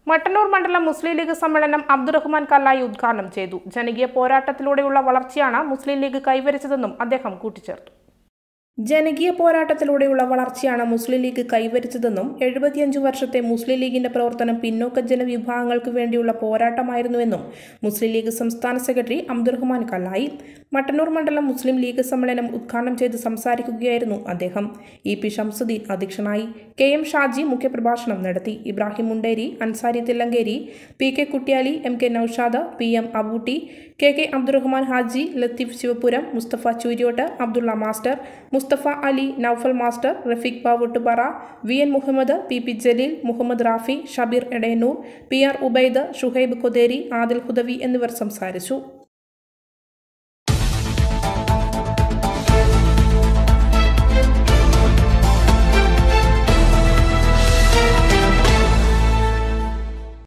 മട്ടന്നൂർ മണ്ഡലം മുസ്ലിം ലീഗ് സമ്മേളനം അബ്ദുറഹ്മാൻ കല്ലായി ഉദ്ഘാടനം ചെയ്തു ജനകീയ പോരാട്ടത്തിലൂടെയുള്ള വളർച്ചയാണ് മുസ്ലിം ലീഗ് കൈവരിച്ചതെന്നും അദ്ദേഹം കൂട്ടിച്ചേർത്തു ജനകീയ പോരാട്ടത്തിലൂടെയുള്ള വളർച്ചയാണ് മുസ്ലിം ലീഗ് കൈവരിച്ചതെന്നും എഴുപത്തിയഞ്ചു വർഷത്തെ മുസ്ലിം ലീഗിന്റെ പ്രവർത്തനം പിന്നോക്ക ജനവിഭാഗങ്ങൾക്ക് വേണ്ടിയുള്ള പോരാട്ടമായിരുന്നുവെന്നും മുസ്ലിം ലീഗ് സംസ്ഥാന സെക്രട്ടറി അബ്ദുറഹ്മാൻ കല്ലായി മട്ടന്നൂർ മണ്ഡലം മുസ്ലിം ലീഗ് സമ്മേളനം ഉദ്ഘാടനം ചെയ്ത് സംസാരിക്കുകയായിരുന്നു അദ്ദേഹം ഇ പി ഷംസുദ്ദീൻ അധ്യക്ഷനായി കെ എം ഷാജി മുഖ്യപ്രഭാഷണം നടത്തി Ibrahim Munderi Ansari Thillankeri P K Kutyali M K Naushad P M Abootty K K Abdurahman Haji Latheef Sivapuram Musthafa Churyot Abdulla master Musthafa Ali Naufal master Rafeeq Bavuttupara V N Muhammed P P Jaleel Muhammed Rafi Shabeer Edayannur P R Ubaid Shuhaib Kotheri Adil Hudavi എന്നിവർ സംസാരിച്ചു